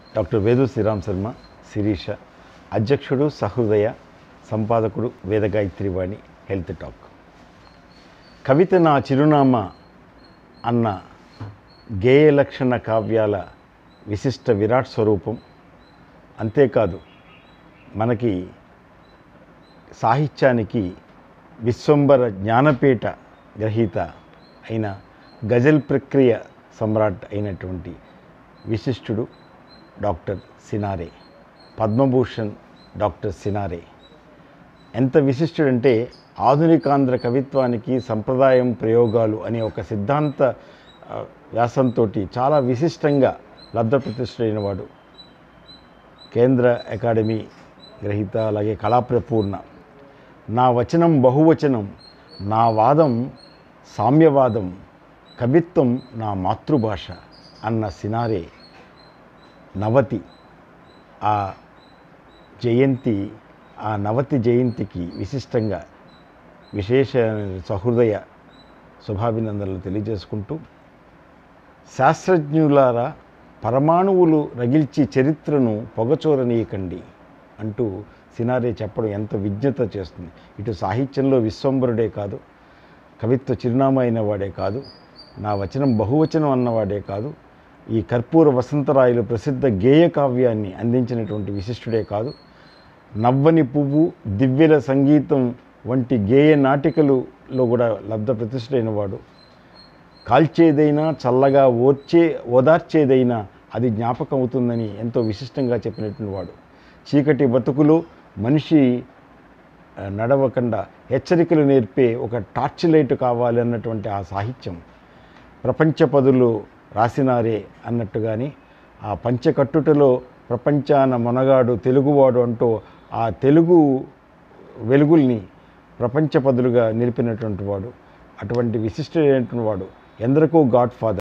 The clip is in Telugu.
డాక్టర్ వేదు శ్రీరామ్ శర్మ శిరీష అధ్యక్షుడు సహృదయ సంపాదకుడు వేదగాయత్రివాణి హెల్త్ టాక్ కవిత నా చిరునామా అన్న గేయ లక్షణ కావ్యాల విశిష్ట విరాట్ స్వరూపం అంతేకాదు మనకి సాహిత్యానికి విశ్వంబర జ్ఞానపీఠ గ్రహీత అయిన గజల్ ప్రక్రియ సమ్రాట్ అయినటువంటి విశిష్టుడు డాక్టర్ సినారే పద్మభూషణ్ డాక్టర్ సినారే ఎంత విశిష్టుడంటే ఆధునికాంధ్ర కవిత్వానికి సంప్రదాయం ప్రయోగాలు అనే ఒక సిద్ధాంత ఆ, వ్యాసంతో చాలా విశిష్టంగా లబ్ధప్రతిష్ఠుడైన వాడు కేంద్ర అకాడమీ గ్రహీత అలాగే కళాప్రపూర్ణ నా వచనం బహువచనం నా వాదం సామ్యవాదం కవిత్వం నా మాతృభాష అన్న సినారే నవతి ఆ జయంతి ఆ నవతి జయంతికి విశిష్టంగా విశేష సహృదయ శుభాభినందనలు తెలియజేసుకుంటూ శాస్త్రజ్ఞులారా పరమాణువులు రగిల్చి చరిత్రను పొగచోరనీయకండి అంటూ సినారే చెప్పడం ఎంత విజ్ఞత చేస్తుంది ఇటు సాహిత్యంలో విశ్వంబరుడే కాదు కవిత్వ చిరునామా అయిన వాడే కాదు నా వచనం బహువచనం అన్నవాడే కాదు ఈ కర్పూర వసంతరాయలు ప్రసిద్ధ గేయ కావ్యాన్ని అందించినటువంటి విశిష్టుడే కాదు నవ్వని పువ్వు దివ్యల సంగీతం వంటి గేయ నాటికలులో కూడా లబ్ధ ప్రతిష్ఠుడైన వాడు కాల్చేదైనా చల్లగా ఓర్చే ఓదార్చేదైనా అది జ్ఞాపకం అవుతుందని ఎంతో విశిష్టంగా చెప్పినటువంటి వాడు చీకటి బతుకులో మనిషి ఆ, నడవకుండా హెచ్చరికలు నేర్పే ఒక టార్చ్ లైట్ కావాలి అన్నటువంటి ఆ సాహిత్యం ప్రపంచ పదులు రాసినారే అన్నట్టుగాని ఆ పంచకట్టుటలో ప్రపంచాన మొనగాడు తెలుగువాడు అంటూ ఆ తెలుగు వెలుగుల్ని ప్రపంచ పదులుగా నిలిపినటువంటి వాడు అటువంటి విశిష్టమైనటువంటి వాడు ఎందరికో గాడ్ ఫాదర్